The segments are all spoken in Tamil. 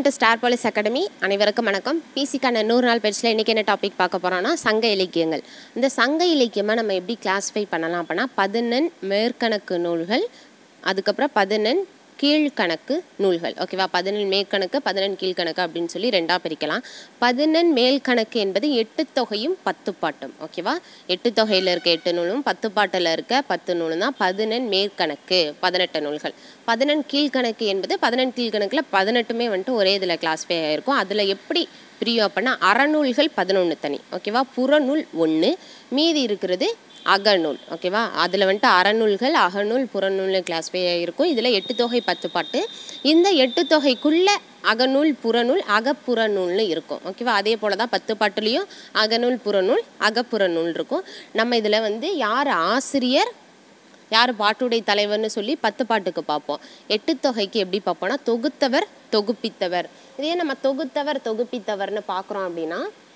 welcome to star police academy அனைவருக்கும் வணக்கம் பிசிக்கான நூறு நாள் பயிற்சியில் இன்றைக்கி என்ன டாபிக் பார்க்க போகிறோம்னா சங்க இலக்கியங்கள் இந்த சங்க இலக்கியமாக நம்ம எப்படி கிளாஸிஃபை பண்ணலாம் அப்படின்னா பதினெண் மேற்கணக்கு நூல்கள் அதுக்கப்புறம் பதினெண் கீழ்கணக்கு நூல்கள் ஓகேவா பதினெண் மேற்கணக்கு பதினெண் கீழ்கணக்கு அப்படின்னு சொல்லி ரெண்டாக பிரிக்கலாம் பதினெண் மேல்கணக்கு என்பது எட்டு தொகையும் பத்து பாட்டும் ஓகேவா எட்டு தொகையில் இருக்க எட்டு நூலும் பத்து பாட்டில் இருக்க பத்து நூலும் தான் பதினெண் மேற்கணக்கு பதினெட்டு நூல்கள் பதினெண் கீழ்கணக்கு என்பது பதினெண் கீழ்கணக்கில் பதினெட்டுமே வந்துட்டு ஒரே இதில் கிளாஸ்ஃபை ஆகிருக்கும் அதில் எப்படி பிரியும் அப்படின்னா அறநூல்கள் பதினொன்று தனி ஓகேவா புறநூல் ஒன்று மீதி இருக்கிறது அகநூல் ஓகேவா அதில் வந்துட்டு அறநூல்கள் அகநூல் புறநூல்னு கிளாஸ்ஃபை இருக்கும் இதில் எட்டு தொகை பத்து பாட்டு இந்த எட்டு தொகைக்குள்ளே அகநூல் புறநூல் அகப்புறநூல்னு இருக்கும் ஓகேவா அதே போல் தான் பத்து பாட்டுலேயும் அகநூல் புறநூல் அகப்புறநூல் இருக்கும் நம்ம இதில் வந்து யார் ஆசிரியர் யார் பாட்டுடை தலைவர்னு சொல்லி பத்து பாட்டுக்கு பார்ப்போம் எட்டு தொகைக்கு எப்படி பார்ப்போம்னா தொகுத்தவர் தொகுப்பித்தவர் இதே நம்ம தொகுத்தவர் தொகுப்பித்தவர்னு பார்க்குறோம் அப்படின்னா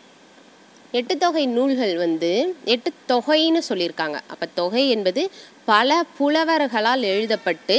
எட்டு தொகை நூல்கள் வந்து எட்டு தொகைன்னு சொல்லியிருக்காங்க அப்போ தொகை என்பது பல புலவர்களால் எழுதப்பட்டு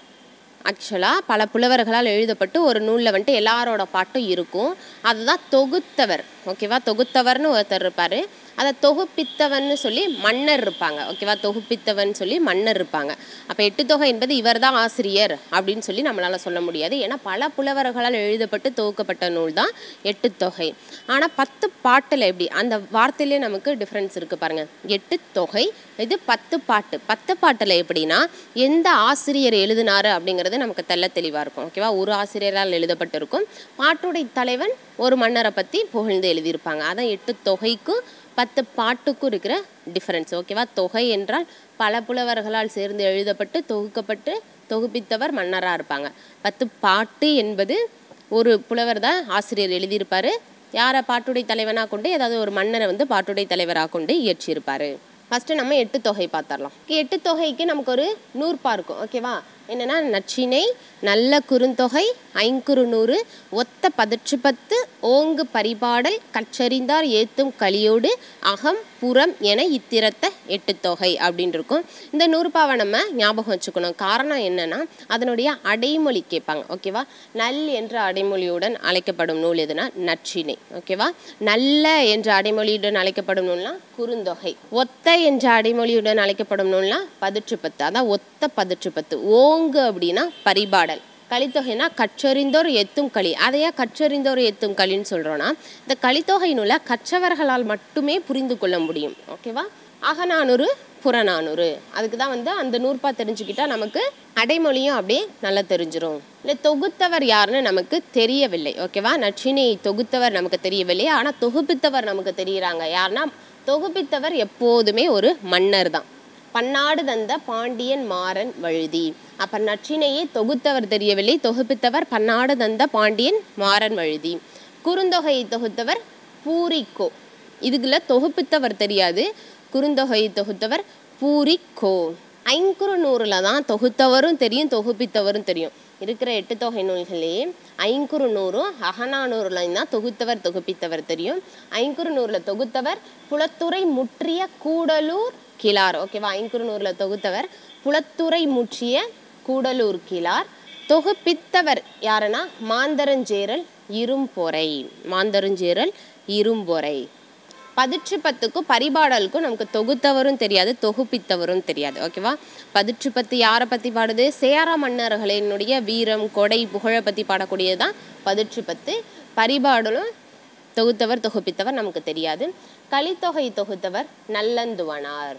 ஆக்சுவலாக பல புலவர்களால் எழுதப்பட்டு ஒரு நூலில் வந்துட்டு எல்லாரோட பாட்டும் இருக்கும் அதுதான் தொகுத்தவர் ஓகேவா தொகுத்தவர்னு ஒருத்தர் இருப்பார் அதை தொகுப்பித்தவன்னு சொல்லி மன்னர் இருப்பாங்க ஓகேவா தொகுப்பித்தவன் சொல்லி மன்னர் இருப்பாங்க அப்போ எட்டு தொகை என்பது இவர் தான் ஆசிரியர் அப்படின்னு சொல்லி நம்மளால் சொல்ல முடியாது ஏன்னா பல புலவர்களால் எழுதப்பட்டு தொகுக்கப்பட்ட நூல் தான் எட்டு தொகை ஆனால் பத்து பாட்டில் எப்படி அந்த வார்த்தையிலே நமக்கு டிஃப்ரென்ஸ் இருக்குது பாருங்கள் எட்டு தொகை இது பத்து பாட்டு பத்து பாட்டில் எப்படின்னா எந்த ஆசிரியர் எழுதினாரு அப்படிங்கிறது நமக்கு தெல்ல தெளிவாக இருக்கும் ஓகேவா ஒரு ஆசிரியரால் எழுதப்பட்டிருக்கும் பாட்டுடை தலைவன் ஒரு மன்னரை பற்றி புகழ்ந்து எழுதியிருப்பாங்க அதான் எட்டு தொகைக்கும் பத்து பாட்டுக்கும் இருக்கிற டிஃப்ரென்ஸ் ஓகேவா தொகை என்றால் பல புலவர்களால் சேர்ந்து எழுதப்பட்டு தொகுக்கப்பட்டு தொகுப்பித்தவர் மன்னராக இருப்பாங்க பத்து பாட்டு என்பது ஒரு புலவர் தான் ஆசிரியர் எழுதியிருப்பார் யாரை பாட்டுடை தலைவனாக கொண்டு ஏதாவது ஒரு மன்னரை வந்து பாட்டுடை தலைவராக கொண்டு இயற்றியிருப்பார் ஃபஸ்ட்டு நம்ம எட்டு தொகை பார்த்துடலாம் எட்டு தொகைக்கு நமக்கு ஒரு நூற்பா இருக்கும் ஓகேவா என்னென்னா நச்சினை நல்ல குறுந்தொகை ஐங்குறு நூறு ஒத்த பதிற்று பத்து ஓங்கு பரிபாடல் கற்றறிந்தார் ஏத்தும் களியோடு அகம் புறம் என இத்திரத்த எட்டு தொகை அப்படின்னு இருக்கும் இந்த நூறுபாவை நம்ம ஞாபகம் வச்சுக்கணும் காரணம் என்னன்னா அதனுடைய அடைமொழி கேட்பாங்க ஓகேவா நல் என்ற அடைமொழியுடன் அழைக்கப்படும் நூல் எதுனா நற்றினை ஓகேவா நல்ல என்ற அடைமொழியுடன் அழைக்கப்படும் நூல்னா குறுந்தொகை ஒத்த என்ற அடைமொழியுடன் அழைக்கப்படும் நூல்னா பதிற்று பத்து அதான் ஒத்த பதிற்று பத்து ஓங்கு அப்படின்னா பரிபாடல் கலித்தொகைனா கற்றறிந்தோர் எத்தும் களி அதையா கற்றறிந்தோர் எத்தும் களின்னு சொல்கிறோன்னா இந்த கலித்தொகை நூலை கற்றவர்களால் மட்டுமே புரிந்து கொள்ள முடியும் ஓகேவா அகநானூறு புறநானூறு அதுக்கு தான் வந்து அந்த நூற்பா தெரிஞ்சுக்கிட்டா நமக்கு அடைமொழியும் அப்படியே நல்லா தெரிஞ்சிரும் இல்லை தொகுத்தவர் யாருன்னு நமக்கு தெரியவில்லை ஓகேவா நச்சினை தொகுத்தவர் நமக்கு தெரியவில்லை ஆனால் தொகுப்பித்தவர் நமக்கு தெரியுறாங்க யாருன்னா தொகுப்பித்தவர் எப்போதுமே ஒரு மன்னர் தான் பன்னாடு தந்த பாண்டியன் மாறன் வழுதி அப்போ நற்றினையை தொகுத்தவர் தெரியவில்லை தொகுப்பித்தவர் பன்னாடு தந்த பாண்டியன் மாறன் வழுதி குறுந்தொகையை தொகுத்தவர் பூரிக்கோ இதுக்குள்ள தொகுப்பித்தவர் தெரியாது குறுந்தொகையை தொகுத்தவர் பூரிக்கோ ஐங்குறு நூறில் தான் தொகுத்தவரும் தெரியும் தொகுப்பித்தவரும் தெரியும் இருக்கிற எட்டு தொகை நூல்களே ஐங்குறு நூறும் அகநானூறுலையும் தான் தொகுத்தவர் தொகுப்பித்தவர் தெரியும் ஐங்குறு நூறில் தொகுத்தவர் புலத்துறை முற்றிய கூடலூர் கிளார் ஓகேவா ஐங்குறுநூறில் தொகுத்தவர் புலத்துறை முற்றிய கூடலூர் கிளார் தொகுப்பித்தவர் யாருன்னா மாந்தரஞ்சேரல் இரும்பொறை மாந்தரஞ்சேரல் இரும்பொறை பதிற்று பத்துக்கும் பரிபாடலுக்கும் நமக்கு தொகுத்தவரும் தெரியாது தொகுப்பித்தவரும் தெரியாது ஓகேவா பதிற்று பத்து யாரை பற்றி பாடுது சேர மன்னர்களினுடைய வீரம் கொடை புகழை பற்றி பாடக்கூடியது தான் பதிற்று பத்து பரிபாடலும் தொகுத்தவர் தொகுப்பித்தவர் நமக்கு தெரியாது கலித்தொகை தொகுத்தவர் நல்லந்துவனார்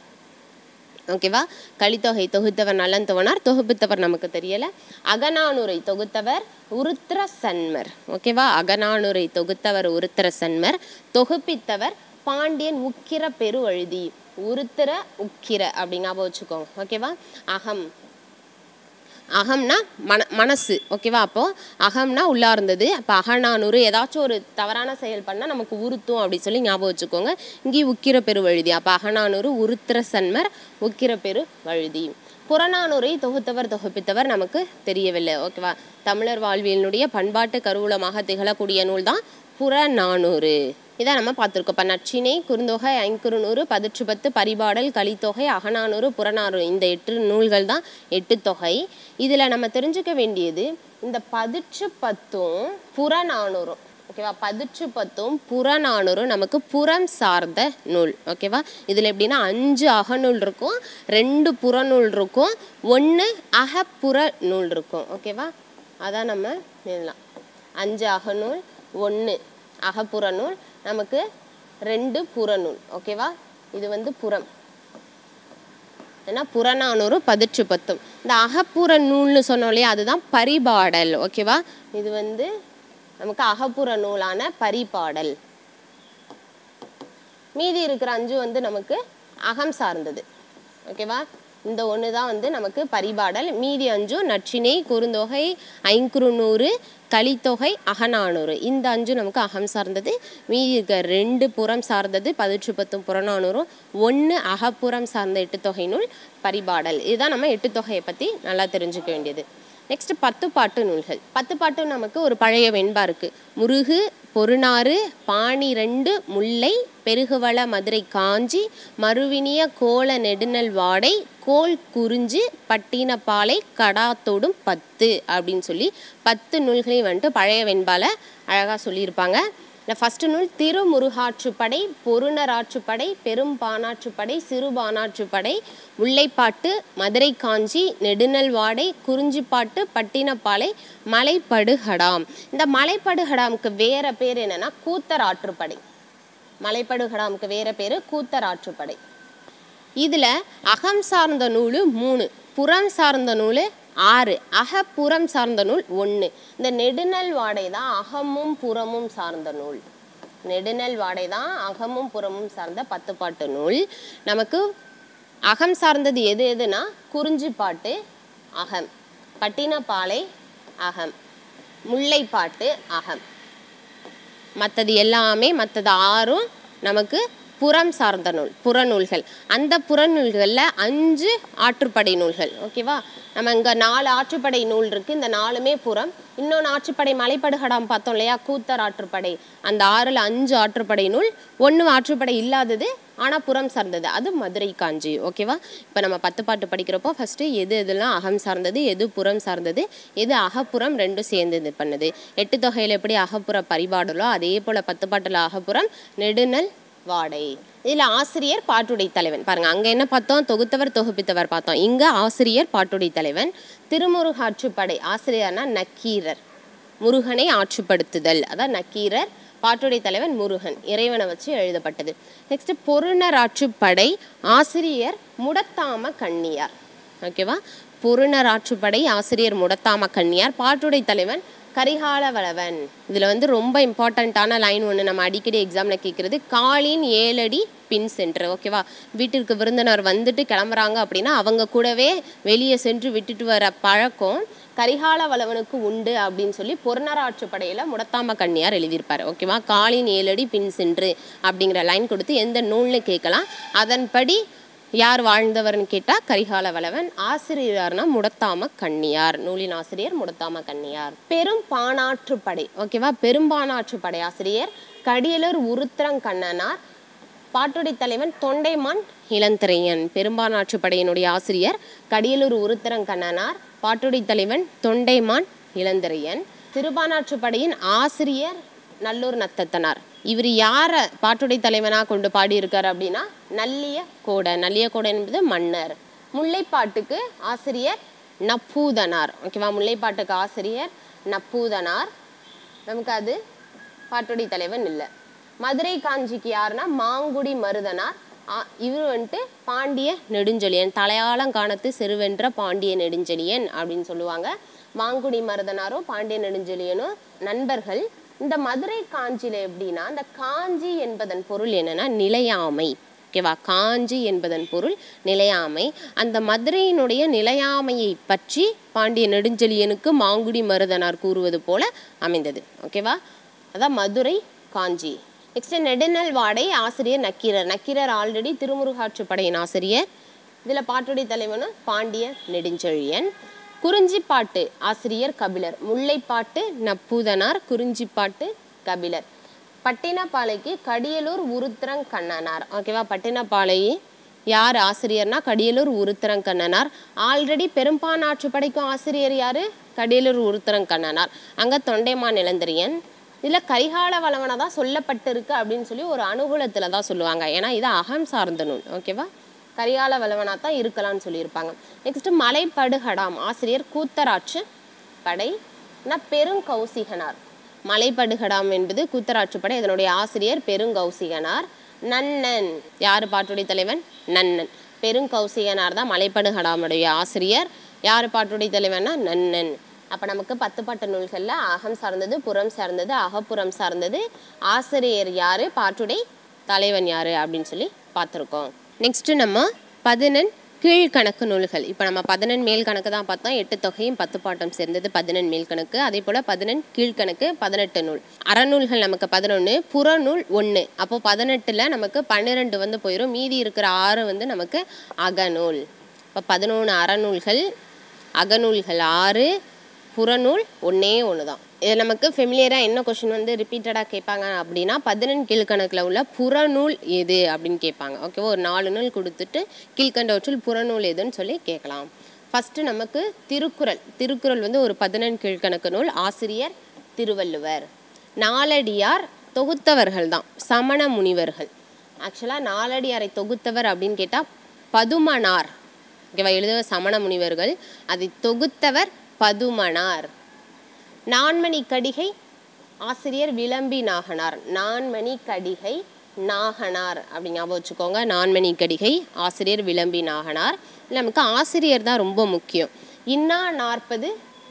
ஓகேவா கலித்தொகை தொகுத்தவர் நல்லந்துவனார் தொகுப்பித்தவர் நமக்கு தெரியல அகநானூரை தொகுத்தவர் உருத்திர சன்மர் ஓகேவா அகநானூரை தொகுத்தவர் உருத்திர சன்மர் தொகுப்பித்தவர் பாண்டியன் உக்கிர பெரு அழுதி உருத்திர உக்கிர அப்படி ஞாபகம் வச்சுக்கோங்க ஓகேவா அகம் அகம்னா மன மனசு ஓகேவா அப்போது அகம்னா உள்ளார்ந்தது அப்போ அகநானூறு ஏதாச்சும் ஒரு தவறான செயல் பண்ணால் நமக்கு உறுத்தும் அப்படி சொல்லி ஞாபகம் வச்சுக்கோங்க இங்கேயும் உக்கிர பெரு வழுதி அப்போ அகநானூறு உருத்திர சன்மர் உக்கிர பெரு வழுதி புறநானூரை தொகுத்தவர் தொகுப்பித்தவர் நமக்கு தெரியவில்லை ஓகேவா தமிழர் வாழ்வியலினுடைய பண்பாட்டு கருவூலமாக திகழக்கூடிய நூல் தான் புறநானூறு இதான் நம்ம பார்த்துருக்கோம் இப்போ நச்சினை குறுந்தொகை ஐங்குறுநூறு பதிற்று பத்து பரிபாடல் கலித்தொகை அகநானூறு புறநானூறு இந்த எட்டு நூல்கள் தான் எட்டு தொகை இதில் நம்ம தெரிஞ்சுக்க வேண்டியது இந்த பதிற்று பத்தும் புறநானூறும் ஓகேவா பதிற்று பத்தும் புறநானூறும் நமக்கு புறம் சார்ந்த நூல் ஓகேவா இதில் எப்படின்னா அஞ்சு அகநூல் இருக்கும் ரெண்டு புறநூல் இருக்கும் ஒன்று அகப்புற நூல் இருக்கும் ஓகேவா அதான் நம்ம எழுதலாம் அஞ்சு அகநூல் ஒன்று அகப்புற நூல் நமக்கு ரெண்டு புறநூல் ஓகேவா இது வந்து புறம் ஏன்னா புறநானூறு பதிற்று பத்தும் இந்த அகப்புற நூல்னு சொன்னோம் இல்லையா அதுதான் பரிபாடல் ஓகேவா இது வந்து நமக்கு அகப்புற நூலான பரிபாடல் மீதி இருக்கிற அஞ்சு வந்து நமக்கு அகம் சார்ந்தது ஓகேவா இந்த ஒன்று தான் வந்து நமக்கு பரிபாடல் மீதி அஞ்சும் நற்றினை குறுந்தொகை ஐங்குறுநூறு கலித்தொகை அகநானூறு இந்த அஞ்சு நமக்கு அகம் சார்ந்தது மீதி இருக்க ரெண்டு புறம் சார்ந்தது பதிற்று பத்தும் புறநானூறும் ஒன்று அகப்புறம் சார்ந்த எட்டு தொகை நூல் பரிபாடல் இதுதான் நம்ம எட்டு தொகையை பற்றி நல்லா தெரிஞ்சுக்க வேண்டியது நெக்ஸ்ட் பத்து பாட்டு நூல்கள் பத்து பாட்டு நமக்கு ஒரு பழைய வெண்பா இருக்கு முருகு பொருநாறு பாணிரண்டு முல்லை பெருகுவள மதுரை காஞ்சி மறுவினிய கோல நெடுநல் வாடை கோல் குறிஞ்சி பட்டினப்பாலை கடாத்தோடும் பத்து அப்படின்னு சொல்லி பத்து நூல்களையும் வந்துட்டு பழைய வெண்பால அழகாக சொல்லியிருப்பாங்க இந்த ஃபஸ்ட்டு நூல் திருமுருகாற்றுப்படை பொருணராற்றுப்படை பெரும்பானாற்றுப்படை சிறுபானாற்றுப்படை முல்லைப்பாட்டு மதுரை காஞ்சி நெடுநல்வாடை குறிஞ்சிப்பாட்டு பட்டினப்பாலை மலைப்படுகடாம் இந்த மலைப்படுகடாமுக்கு வேற பேர் என்னன்னா கூத்தர் ஆற்றுப்படை மலைப்படுகடாமுக்கு வேற பேர் கூத்தர் ஆற்றுப்படை இதில் அகம் சார்ந்த நூல் மூணு புறம் சார்ந்த நூல் ஆறு அகப்புறம் சார்ந்த நூல் ஒன்று இந்த நெடுநல் வாடை தான் அகமும் புறமும் சார்ந்த நூல் நெடுநல் வாடை தான் அகமும் புறமும் சார்ந்த பத்து பாட்டு நூல் நமக்கு அகம் சார்ந்தது எது எதுனா குறிஞ்சிப்பாட்டு அகம் பட்டினப்பாலை அகம் முல்லைப்பாட்டு அகம் மற்றது எல்லாமே மற்றது ஆறும் நமக்கு புறம் சார்ந்த நூல் புறநூல்கள் அந்த புறநூல்களில் அஞ்சு ஆற்றுப்படை நூல்கள் ஓகேவா நம்ம இங்கே நாலு ஆற்றுப்படை நூல் இருக்குது இந்த நாலுமே புறம் இன்னொன்று ஆற்றுப்படை மலைப்படுகடாம் பார்த்தோம் இல்லையா கூத்தர் ஆற்றுப்படை அந்த ஆறில் அஞ்சு ஆற்றுப்படை நூல் ஒன்று ஆற்றுப்படை இல்லாதது ஆனால் புறம் சார்ந்தது அது மதுரை காஞ்சி ஓகேவா இப்போ நம்ம பத்து பாட்டு படிக்கிறப்போ ஃபஸ்ட்டு எது எதெல்லாம் அகம் சார்ந்தது எது புறம் சார்ந்தது எது அகப்புறம் ரெண்டும் சேர்ந்து இது பண்ணுது எட்டு தொகையில் எப்படி அகப்புற பரிபாடலோ அதே போல் பத்து பாட்டில் அகப்புறம் நெடுநல் வாடை இதில் ஆசிரியர் பாட்டுடை தலைவன் பாருங்க அங்கே என்ன பார்த்தோம் தொகுத்தவர் தொகுப்பித்தவர் பார்த்தோம் இங்கே ஆசிரியர் பாட்டுடை தலைவன் திருமுருகாற்றுப்படை ஆசிரியர்னா நக்கீரர் முருகனை ஆற்றுப்படுத்துதல் அதான் நக்கீரர் பாட்டுடை தலைவன் முருகன் இறைவனை வச்சு எழுதப்பட்டது நெக்ஸ்ட் பொருணர் ஆற்றுப்படை ஆசிரியர் முடத்தாம கண்ணியார் ஓகேவா பொருணர் ஆற்றுப்படை ஆசிரியர் முடத்தாம கண்ணியார் பாட்டுடை தலைவன் கரிகால வளவன் இதில் வந்து ரொம்ப இம்பார்ட்டண்ட்டான லைன் ஒன்று நம்ம அடிக்கடி எக்ஸாமில் கேட்குறது காலின் ஏழடி பின் சென்று ஓகேவா வீட்டிற்கு விருந்தினர் வந்துட்டு கிளம்புறாங்க அப்படின்னா அவங்க கூடவே வெளியே சென்று விட்டுட்டு வர பழக்கம் கரிகால வளவனுக்கு உண்டு அப்படின்னு சொல்லி பொருணராற்றுப்படையில் முடத்தாம கண்ணியார் எழுதியிருப்பார் ஓகேவா காலின் ஏழடி பின் சென்று அப்படிங்கிற லைன் கொடுத்து எந்த நூல்னு கேட்கலாம் அதன்படி யார் வாழ்ந்தவர்னு கேட்டால் கரிகால வளவன் ஆசிரியர்னா முடத்தாம கண்ணியார் நூலின் ஆசிரியர் முடத்தாம கண்ணியார் பெரும் பானாற்றுப்படை ஓகேவா பெரும்பானாற்றுப்படை ஆசிரியர் கடியலூர் உருத்திரங்கண்ணனார் பாட்டுடை தலைவன் தொண்டைமான் இளந்திரையன் பெரும்பானாற்றுப்படையினுடைய ஆசிரியர் கடியலூர் உருத்திரங்கண்ணனார் பாட்டுடை தலைவன் தொண்டைமான் இளந்திரையன் சிறுபானாற்றுப்படையின் ஆசிரியர் நல்லூர் நத்தத்தனார் இவர் யாரை பாட்டுடை தலைவனாக கொண்டு பாடியிருக்கார் அப்படின்னா நல்லிய கோடை நல்லிய கோடை என்பது மன்னர் முல்லைப்பாட்டுக்கு ஆசிரியர் நப்பூதனார் ஓகேவா முல்லைப்பாட்டுக்கு ஆசிரியர் நப்பூதனார் நமக்கு அது பாட்டுடை தலைவன் இல்லை மதுரை காஞ்சிக்கு யாருன்னா மாங்குடி மருதனார் ஆ- இவர் வந்துட்டு பாண்டிய நெடுஞ்செழியன் தலையாளம் காணத்து செருவென்ற பாண்டிய நெடுஞ்செழியன் அப்படின்னு சொல்லுவாங்க மாங்குடி மருதனாரும் பாண்டிய நெடுஞ்செழியனும் நண்பர்கள் இந்த மதுரை காஞ்சியில எப்படின்னா இந்த காஞ்சி என்பதன் பொருள் என்னன்னா நிலையாமை ஓகேவா காஞ்சி என்பதன் பொருள் நிலையாமை அந்த மதுரையினுடைய நிலையாமையை பற்றி பாண்டிய நெடுஞ்செழியனுக்கு மாங்குடி மருதனார் கூறுவது போல அமைந்தது ஓகேவா அதான் மதுரை காஞ்சி நெக்ஸ்ட் நெடுநல் வாடை ஆசிரியர் நக்கீரர் நக்கீரர் ஆல்ரெடி திருமுருகாற்றுப்படையின் ஆசிரியர் இதில் பாட்டுடை தலைவனும் பாண்டிய நெடுஞ்செழியன் குறிஞ்சிப்பாட்டு ஆசிரியர் கபிலர் முல்லைப்பாட்டு நப்பூதனார் குறிஞ்சிப்பாட்டு கபிலர் பட்டினப்பாலைக்கு கடியலூர் உருத்திரங் கண்ணனார் ஓகேவா பட்டினப்பாலை யார் ஆசிரியர்னா கடியலூர் உருத்திரங்கண்ணனார் ஆல்ரெடி பெரும்பானாற்று படைக்கும் ஆசிரியர் யாரு கடியலூர் உருத்திரங்கண்ணனார் அங்க தொண்டைமான் இளந்திரியன் இதுல கரிகால வளவனை தான் சொல்லப்பட்டிருக்கு அப்படின்னு சொல்லி ஒரு அனுகூலத்துல தான் சொல்லுவாங்க ஏன்னா இது அகம் சார்ந்த நூல் ஓகேவா கரிகால வளவனா தான் இருக்கலாம்னு சொல்லியிருப்பாங்க நெக்ஸ்ட் மலைப்படுகடாம் ஆசிரியர் கூத்தராற்று படை பெருங்கௌசிகனார் மலைப்படுகடாம் என்பது கூத்தராற்றுப்படை இதனுடைய ஆசிரியர் பெருங்கௌசிகனார் நன்னன் யார் பாட்டுடைய தலைவன் நன்னன் பெருங்கௌசிகனார் தான் மலைப்படுகடாமுடைய ஆசிரியர் யார் பாட்டுடைய தலைவன்னா நன்னன் அப்போ நமக்கு பத்து பாட்டு நூல்களில் அகம் சார்ந்தது புறம் சார்ந்தது அகப்புறம் சார்ந்தது ஆசிரியர் யார் பாட்டுடை தலைவன் யார் அப்படின்னு சொல்லி பார்த்துருக்கோம் நெக்ஸ்ட்டு நம்ம பதினெண் கீழ்கணக்கு நூல்கள் இப்போ நம்ம பதினெண் மேல் கணக்கு தான் பார்த்தோம் எட்டு தொகையும் பத்து பாட்டம் சேர்ந்தது பதினெண் மேல் கணக்கு அதே போல் பதினெண் கீழ்கணக்கு பதினெட்டு நூல் அறநூல்கள் நமக்கு பதினொன்று புறநூல் ஒன்று அப்போ பதினெட்டில் நமக்கு பன்னிரெண்டு வந்து போயிடும் மீதி இருக்கிற ஆறு வந்து நமக்கு அகநூல் இப்போ பதினொன்று அறநூல்கள் அகநூல்கள் ஆறு புறநூல் ஒன்றே ஒன்று தான் இது நமக்கு ஃபெமிலியராக என்ன கொஷின் வந்து ரிப்பீட்டடாக கேட்பாங்க அப்படின்னா பதினெண் கீழ்கணக்கில் உள்ள புறநூல் எது அப்படின்னு கேட்பாங்க ஓகேவா ஒரு நாலு நூல் கொடுத்துட்டு கீழ்கண்டவற்றில் புறநூல் எதுன்னு சொல்லி கேட்கலாம் ஃபஸ்ட்டு நமக்கு திருக்குறள் திருக்குறள் வந்து ஒரு பதினெண் கீழ்கணக்கு நூல் ஆசிரியர் திருவள்ளுவர் நாலடியார் தொகுத்தவர்கள் தான் சமண முனிவர்கள் ஆக்சுவலாக நாலடியாரை தொகுத்தவர் அப்படின்னு கேட்டால் பதுமனார் ஓகேவா எழுதுவ சமண முனிவர்கள் அதை தொகுத்தவர் பதுமனார் நான்மணி கடிகை ஆசிரியர் விளம்பி நாகனார் நான்மணி கடிகை நாகனார் அப்படி ஞாபகம் வச்சுக்கோங்க நான்மணி கடிகை ஆசிரியர் விளம்பி நாகனார் இதுல நமக்கு ஆசிரியர் தான் ரொம்ப முக்கியம் இன்னா நாற்பது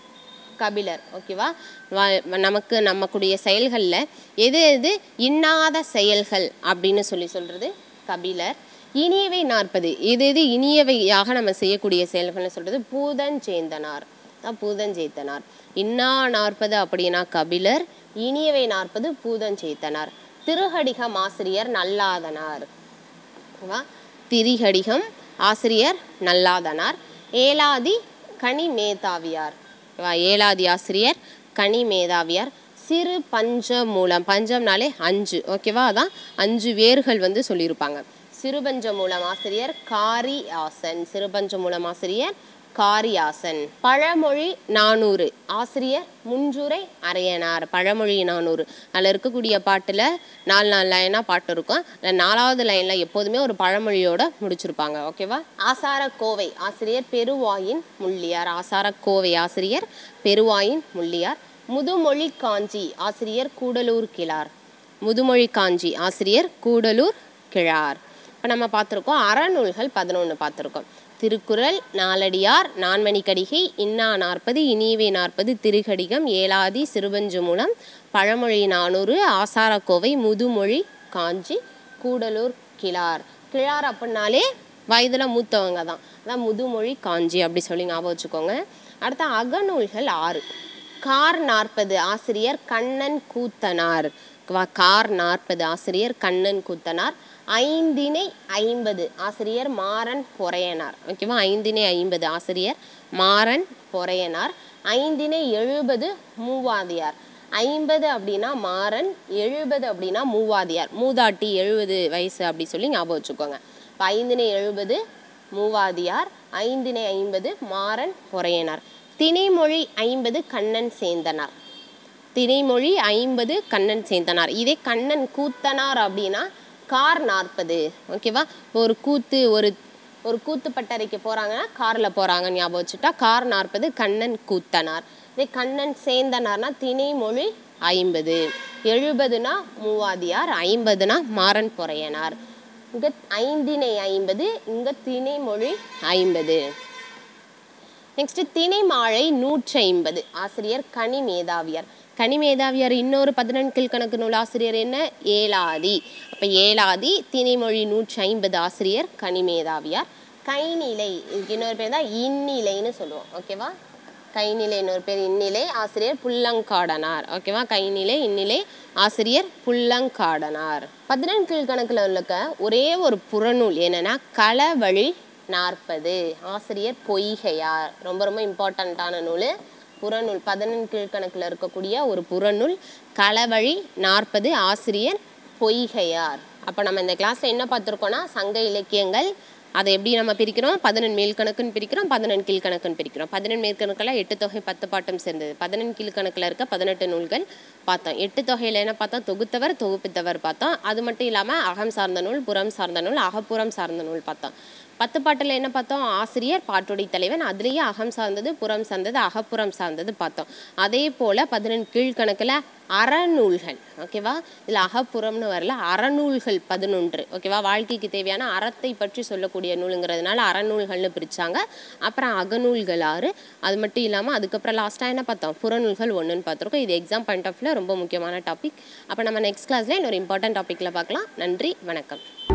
கபிலர் ஓகேவா வ- நமக்கு நம்மக்கூடிய செயல்களில் எது எது இன்னாத செயல்கள் அப்படின்னு சொல்லி சொல்கிறது கபிலர் இனியவை நாற்பது எது எது இனியவையாக நம்ம செய்யக்கூடிய செயல்கள்னு சொல்கிறது பூதஞ்சேந்தனார் தான் பூதஞ்சேத்தனார் இன்னா நாற்பது அப்படின்னா கபிலர் இனியவை நாற்பது பூதஞ்சேத்தனார் திருஹடிகம் ஆசிரியர் நல்லாதனார் ஓகேவா திரிகடிகம் ஆசிரியர் நல்லாதனார் ஏலாதி கனி மேதாவியார் ஓகேவா ஏலாதி ஆசிரியர் கனி மேதாவியார் சிறு பஞ்ச மூலம் பஞ்சம்னாலே அஞ்சு ஓகேவா அதான் அஞ்சு வேர்கள் வந்து சொல்லியிருப்பாங்க சிறுபஞ்ச மூலம் ஆசிரியர் காரி ஆசன் சிறுபஞ்ச மூலம் ஆசிரியர் காரியாசன் பழமொழி நானூறு ஆசிரியர் முன்றுரை அரையனார் பழமொழி நானூறு அதில் இருக்கக்கூடிய பாட்டில் நாலு நாலு லைனாக பாட்டு இருக்கும் அதில் நாலாவது லைனில் எப்போதுமே ஒரு பழமொழியோட முடிச்சிருப்பாங்க ஓகேவா ஆசார கோவை ஆசிரியர் பெருவாயின் முள்ளியார் ஆசார கோவை ஆசிரியர் பெருவாயின் முள்ளியார் முதுமொழி காஞ்சி ஆசிரியர் கூடலூர் கிளார் முதுமொழி காஞ்சி ஆசிரியர் கூடலூர் கிழார் இப்போ நம்ம பார்த்துருக்கோம் அறநூல்கள் பதினொன்று பார்த்துருக்கோம் திருக்குறள் நாலடியார் நான்மணிக்கடிகை இன்னா நாற்பது இனியவை நாற்பது திருக்கடிகம் ஏலாதி சிறுபஞ்சு மூலம் பழமொழி நானூறு ஆசாரக்கோவை முதுமொழி காஞ்சி கூடலூர் கிளார் கிளார் அப்படின்னாலே வயதில் மூத்தவங்க தான் அதான் முதுமொழி காஞ்சி அப்படி சொல்லி ஞாபகம் வச்சுக்கோங்க அடுத்த அகநூல்கள் ஆறு கார் நாற்பது ஆசிரியர் கண்ணன் கூத்தனார் வா- கார் நாற்பது ஆசிரியர் கண்ணன் கூத்தனார் ஐந்தினை ஐம்பது ஆசிரியர் மாறன் பொறையனார் ஓகேவா ஐந்தினை ஐம்பது ஆசிரியர் மாறன் பொறையனார் ஐந்தினை எழுபது மூவாதியார் ஐம்பது அப்படின்னா மாறன் எழுபது அப்படின்னா மூவாதியார் மூதாட்டி எழுபது வயசு அப்படி சொல்லி ஞாபகம் வச்சுக்கோங்க இப்போ ஐந்தினை எழுபது மூவாதியார் ஐந்தினை ஐம்பது மாறன் பொறையனார் திணைமொழி ஐம்பது கண்ணன் சேந்தனார் திணைமொழி ஐம்பது கண்ணன் சேந்தனார் இதே கண்ணன் கூத்தனார் அப்படின்னா கார் நாற்பது ஓகேவா ஒரு கூத்து ஒரு ஒரு கூத்து பட்டறைக்கு போகிறாங்கன்னா காரில் போகிறாங்கன்னு ஞாபகம் வச்சுட்டா கார் நாற்பது கண்ணன் கூத்தனார் இதே கண்ணன் சேந்தனார்னா திணைமொழி ஐம்பது எழுபதுனா மூவாதியார் ஐம்பதுனா மாறன் பொறையனார் இங்கே ஐந்தினை ஐம்பது இங்கே திணைமொழி ஐம்பது நெக்ஸ்ட் திணைமாழை நூற்றி ஐம்பது ஆசிரியர் கனி மேதாவியார் கனி மேதாவியார் இன்னொரு பதினெண் கீழ்கணக்கு நூல் ஆசிரியர் என்ன ஏலாதி அப்போ ஏலாதி திணைமொழி நூற்றி ஐம்பது ஆசிரியர் கனி மேதாவியார் கைநிலை இதுக்கு இன்னொரு பேர் தான் இந்நிலைன்னு சொல்லுவோம் ஓகேவா கைநிலை இன்னொரு பேர் இந்நிலை ஆசிரியர் புல்லங்காடனார் ஓகேவா கைநிலை இந்நிலை ஆசிரியர் புல்லங்காடனார் பதினெண் கீழ்கணக்கில் உள்ள ஒரே ஒரு புறநூல் என்னன்னா களவழி நாற்பது ஆசிரியர் பொய்கையார் ரொம்ப ரொம்ப இம்பார்ட்டண்ட்டான நூல் புறநூல் பதினெண் கீழ்கணக்கில் இருக்கக்கூடிய ஒரு புறநூல் களவழி நாற்பது ஆசிரியர் பொய்கையார் அப்போ நம்ம இந்த கிளாஸில் என்ன பார்த்துருக்கோம்னா சங்க இலக்கியங்கள் அதை எப்படி நம்ம பிரிக்கிறோம் பதினெண் மேல்கணக்குன்னு பிரிக்கிறோம் பதினெண் கீழ்கணக்குன்னு பிரிக்கிறோம் பதினெண் மேற்கணக்கில் எட்டு தொகை பத்து பாட்டம் சேர்ந்தது பதினெண் கீழ்கணக்கில் இருக்க பதினெட்டு நூல்கள் பார்த்தோம் எட்டு தொகையில் என்ன பார்த்தோம் தொகுத்தவர் தொகுப்பித்தவர் பார்த்தோம் அது மட்டும் இல்லாமல் அகம் சார்ந்த நூல் புறம் சார்ந்த நூல் அகப்புறம் சார்ந்த நூல் பார்த்தோம் பத்து பாட்டில் என்ன பார்த்தோம் ஆசிரியர் பாட்டுடை தலைவன் அதுலேயே அகம் சார்ந்தது புறம் சார்ந்தது அகப்புறம் சார்ந்தது பார்த்தோம் அதே போல் பதினெண் கீழ்கணக்கில் அறநூல்கள் ஓகேவா இதில் அகப்புறம்னு வரல அறநூல்கள் பதினொன்று ஓகேவா வாழ்க்கைக்கு தேவையான அறத்தை பற்றி சொல்லக்கூடிய நூலுங்கிறதுனால அறநூல்கள்னு பிரித்தாங்க அப்புறம் அகநூல்கள் ஆறு அது மட்டும் இல்லாமல் அதுக்கப்புறம் லாஸ்ட்டாக என்ன பார்த்தோம் புறநூல்கள் ஒன்றுன்னு பார்த்துருக்கோம் இது எக்ஸாம் பாயிண்ட் ஆஃப் வியூ ரொம்ப முக்கியமான டாபிக் அப்போ நம்ம நெக்ஸ்ட் கிளாஸில் இன்னொரு இம்பார்ட்டன்ட் டாப்பிக்கில் பார்க்கலாம் நன்றி வணக்கம்